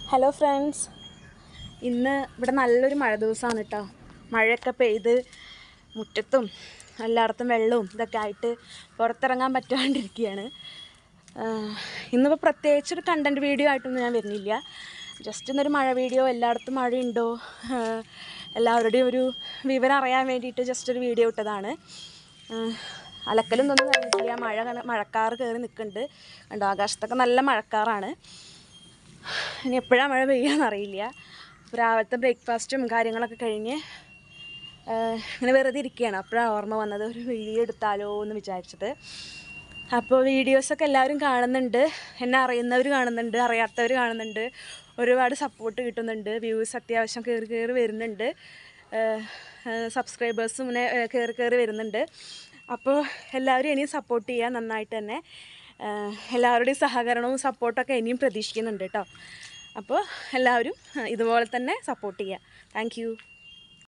hello friends ഇന്ന് ഇവിടെ നല്ലൊരു മഴ ദിവസമാണ് കേട്ടോ മഴയൊക്കെ പെയ്ത് മുറ്റത്തും എല്ലായിടത്തും വെള്ളവും ഇതൊക്കെ ആയിട്ട് പുറത്തിറങ്ങാൻ പറ്റാണ്ടിരിക്കുകയാണ് ആഹ് ഇന്നിപ്പോൾ പ്രത്യേകിച്ചൊരു കണ്ടൻറ്റ് വീഡിയോ ആയിട്ടൊന്നും ഞാൻ വരുന്നില്ല ജസ്റ്റ് ഇന്നൊരു മഴ വീഡിയോ എല്ലായിടത്തും മഴയുണ്ടോ ആഹ് എല്ലാവരുടെയും ഒരു വിവരം അറിയാൻ വേണ്ടിയിട്ട് ജസ്റ്റ് ഒരു വീഡിയോ ഇട്ടതാണ് ആഹ് അലക്കലും ഒന്നും കഴിഞ്ഞിട്ടില്ല മഴ കണ- മഴക്കാറ് കയറി നിൽക്കുന്നുണ്ട് കണ്ടോ ആകാശത്തൊക്കെ നല്ല മഴക്കാറാണ് ഇനി എപ്പോഴാണ് മഴ പെയ്യാന്നറിയില്ല അപ്പോൾ രാവിലത്തെ ബ്രേക്ക്ഫാസ്റ്റും കാര്യങ്ങളൊക്കെ കഴിഞ്ഞ് ആഹ് ഇങ്ങനെ വെറുതെ ഇരിക്കുകയാണ് അപ്പോഴാണ് ഓർമ്മ വന്നത് ഒരു വീഡിയോ എടുത്താലോ എന്ന് വിചാരിച്ചത് അപ്പോൾ വീഡിയോസൊക്കെ എല്ലാവരും കാണുന്നുണ്ട് എന്നെ അറിയുന്നവർ കാണുന്നുണ്ട് അറിയാത്തവർ കാണുന്നുണ്ട് ഒരുപാട് സപ്പോർട്ട് കിട്ടുന്നുണ്ട് വ്യൂസ് അത്യാവശ്യം കയറി കയറി വരുന്നുണ്ട് സബ്സ്ക്രൈബേഴ്സും ഇങ്ങനെ ഏഹ് കയറി കയറി വരുന്നുണ്ട് അപ്പോൾ എല്ലാവരും ഇനിയും സപ്പോർട്ട് ചെയ്യുക നന്നായിട്ട് തന്നെ ഏഹ് എല്ലാവരുടെയും സഹകരണവും സപ്പോർട്ടൊക്കെ ഇനിയും പ്രതീക്ഷിക്കുന്നുണ്ട് കേട്ടോ അപ്പോൾ എല്ലാവരും ഏഹ് ഇതുപോലെ തന്നെ സപ്പോർട്ട് ചെയ്യുക താങ്ക്